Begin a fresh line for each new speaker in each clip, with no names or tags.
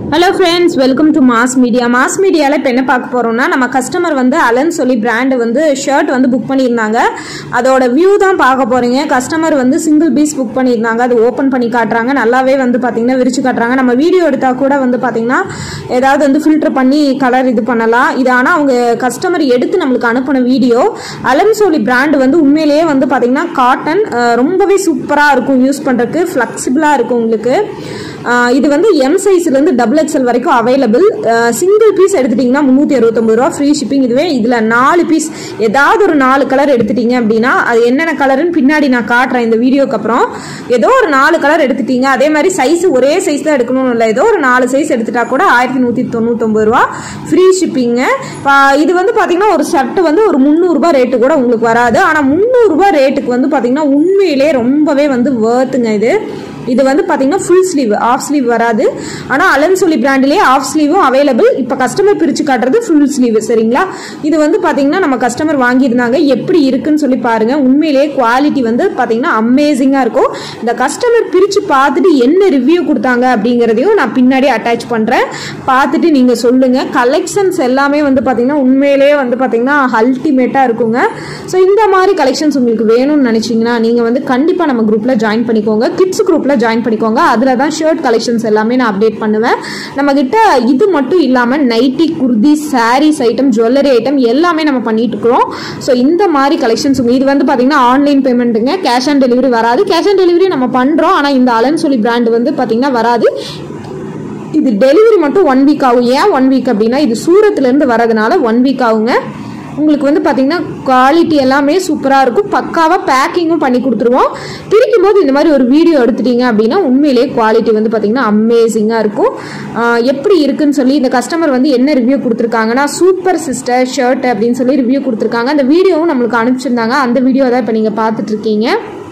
hello friends welcome to mass media mass மீடியாவில் இப்போ என்ன பார்க்க போகிறோம்னா நம்ம கஸ்டமர் வந்து அலன் சொல்லி பிராண்டு வந்து ஷர்ட் வந்து புக் பண்ணியிருந்தாங்க அதோட வியூ தான் பார்க்க போகிறீங்க கஸ்டமர் வந்து சிங்கிள் பீஸ் புக் பண்ணியிருந்தாங்க அது ஓப்பன் பண்ணி காட்டுறாங்க நல்லாவே வந்து பார்த்தீங்கன்னா விரிச்சு காட்டுறாங்க நம்ம வீடியோ எடுத்தால் கூட வந்து பார்த்தீங்கன்னா ஏதாவது வந்து ஃபில்டர் பண்ணி கலர் இது பண்ணலாம் இது ஆனால் அவங்க கஸ்டமர் எடுத்து நம்மளுக்கு அனுப்பின வீடியோ அலன் சொல்லி பிராண்டு வந்து உண்மையிலேயே வந்து பார்த்தீங்கன்னா காட்டன் ரொம்பவே சூப்பராக இருக்கும் யூஸ் பண்ணுறதுக்கு ஃப்ளெக்சிபிளாக இருக்கும் உங்களுக்கு ஆஹ் இது வந்து எம் சைஸ்லேருந்து டபுள் எக்ஸ்எல் வரைக்கும் அவைலபிள் சிங்கிள் பீஸ் எடுத்துட்டிங்கன்னா முந்நூற்றி அறுபத்தொம்பது ரூபா ஃப்ரீ ஷிப்பிங் இதுவே இதில் நாலு பீஸ் ஏதாவது ஒரு நாலு கலர் எடுத்துட்டீங்க அப்படின்னா அது என்னென்ன கலருன்னு பின்னாடி நான் காட்டுறேன் இந்த வீடியோக்கு அப்புறம் ஏதோ ஒரு நாலு கலர் எடுத்துட்டீங்க அதே மாதிரி சைஸ் ஒரே சைஸ் தான் எடுக்கணும்னு இல்லை ஏதோ ஒரு நாலு சைஸ் எடுத்துட்டா கூட ஆயிரத்தி நூற்றி தொண்ணூத்தொம்பது ரூபா ஃப்ரீ ஷிப்பிங்கு இது வந்து பார்த்தீங்கன்னா ஒரு ஷர்ட் வந்து ஒரு முந்நூறுரூபா ரேட்டு கூட உங்களுக்கு வராது ஆனால் முந்நூறுரூபா ரேட்டுக்கு வந்து பார்த்தீங்கன்னா உண்மையிலே ரொம்பவே வந்து வேர்த்துங்க இது இது வந்து பார்த்தீங்கன்னா ஃபுல் ஸ்லீவ் ஆஃப் ஸ்லீவ் வராது ஆனால் அலன் சொல்லி பிராண்டிலே ஆஃப் ஸ்லீவும் அவைலபிள் இப்போ கஸ்டமர் பிரித்து காட்டுறது ஃபுல் ஸ்லீவ் சரிங்களா இது வந்து பார்த்தீங்கன்னா நம்ம கஸ்டமர் வாங்கியிருந்தாங்க எப்படி இருக்குன்னு சொல்லி பாருங்கள் உண்மையிலேயே குவாலிட்டி வந்து பார்த்தீங்கன்னா அமேசிங்காக இருக்கும் இந்த கஸ்டமர் பிரித்து பார்த்துட்டு என்ன ரிவ்யூ கொடுத்தாங்க அப்படிங்கிறதையும் நான் பின்னாடி அட்டாச் பண்ணுறேன் பார்த்துட்டு நீங்கள் சொல்லுங்கள் கலெக்ஷன்ஸ் எல்லாமே வந்து பார்த்தீங்கன்னா உண்மையிலேயே வந்து பார்த்தீங்கன்னா அல்டிமேட்டாக இருக்குங்க ஸோ இந்த மாதிரி கலெக்ஷன்ஸ் உங்களுக்கு வேணும்னு நினச்சிங்கன்னா நீங்கள் வந்து கண்டிப்பாக நம்ம குரூப்பில் ஜாயின் பண்ணிக்கோங்க கிட்ஸ் குரூப்பில் ஜாயின் பண்ணிக்கோங்க அதில் தான் ஷர்ட் கலெக்ஷன்ஸ் எல்லாமே நான் அப்டேட் பண்ணுவேன் நம்மக்கிட்ட இது மட்டும் இல்லாமல் nighty kurti sarees item jewellery item எல்லாமே நம்ம பண்ணிட்டு இருக்கிறோம் ஸோ இந்த மாதிரி கலெக்ஷன்ஸ் இது வந்து பார்த்தீங்கன்னா ஆன்லைன் பேமெண்ட்டுங்க கேஷ் ஆன் டெலிவரி வராது கேஷ் ஆன் டெலிவரி நம்ம பண்ணுறோம் ஆனால் இந்த அலன் சொல்லி பிராண்ட் வந்து பார்த்தீங்கன்னா வராது இது டெலிவரி மட்டும் ஒன் வீக் ஆகும் ஏன் ஒன் வீக் அப்படின்னா இது சூரத்துலேருந்து வரதுனால ஒன் வீக் ஆகுங்க உங்களுக்கு வந்து பார்த்தீங்கன்னா குவாலிட்டி எல்லாமே சூப்பராக இருக்கும் பக்காவாக பேக்கிங்கும் பண்ணி கொடுத்துருவோம் பிரிக்கும் போது இந்த மாதிரி ஒரு வீடியோ எடுத்துட்டீங்க அப்படின்னா உண்மையிலேயே குவாலிட்டி வந்து பார்த்தீங்கன்னா அமேசிங்காக இருக்கும் ஆஹ் எப்படி இருக்குன்னு சொல்லி இந்த கஸ்டமர் வந்து என்ன ரிவ்யூ கொடுத்துருக்காங்கன்னா சூப்பர் சிஸ்டர் ஷர்ட் அப்படின்னு சொல்லி ரிவ்யூ கொடுத்துருக்காங்க அந்த வீடியோவும் நம்மளுக்கு அனுப்பிச்சிருந்தாங்க அந்த வீடியோ தான் இப்போ நீங்கள் பார்த்துட்ருக்கீங்க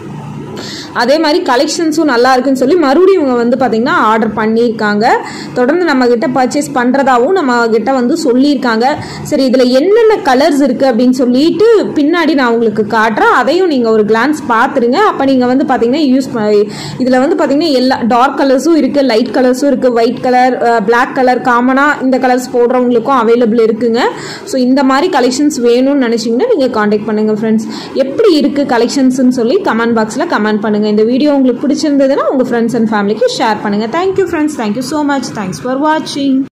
அதே மாதிரி கலெக்ஷன்ஸும் நல்லா இருக்குன்னு சொல்லி மறுபடியும் இவங்க வந்து பார்த்திங்கன்னா ஆர்டர் பண்ணியிருக்காங்க தொடர்ந்து நம்ம கிட்ட பர்ச்சேஸ் பண்ணுறதாவும் நம்ம கிட்ட வந்து சொல்லியிருக்காங்க சரி இதில் என்னென்ன கலர்ஸ் இருக்குது அப்படின்னு சொல்லிட்டு பின்னாடி நான் உங்களுக்கு காட்டுறேன் அதையும் நீங்கள் ஒரு கிளான்ஸ் பார்த்துருங்க அப்போ நீங்கள் வந்து பார்த்தீங்கன்னா யூஸ் இதில் வந்து பார்த்தீங்கன்னா எல்லா டார்க் கலர்ஸும் இருக்குது லைட் கலர்ஸும் இருக்குது ஒயிட் கலர் பிளாக் கலர் காமனாக இந்த கலர்ஸ் போடுறவங்களுக்கும் அவைலபிள் இருக்குங்க ஸோ இந்த மாதிரி கலெக்ஷன்ஸ் வேணும்னு நினச்சிங்கன்னா நீங்கள் காண்டாக்ட் பண்ணுங்கள் ஃப்ரெண்ட்ஸ் எப்படி இருக்குது கலெக்ஷன்ஸ்னு சொல்லி கமெண்ட் பாக்ஸில் கமெண்ட் பண்ணுங்கள் இந்த வீடியோ உங்களுக்கு பிடிச்சிருந்ததுன்னா உங்கள் ஃப்ரெண்ட்ஸ் அண்ட் ஃபேமிலிக்கு ஷேர் பண்ணுங்கள் thank you friends thank you so much thanks for வாட்சிங்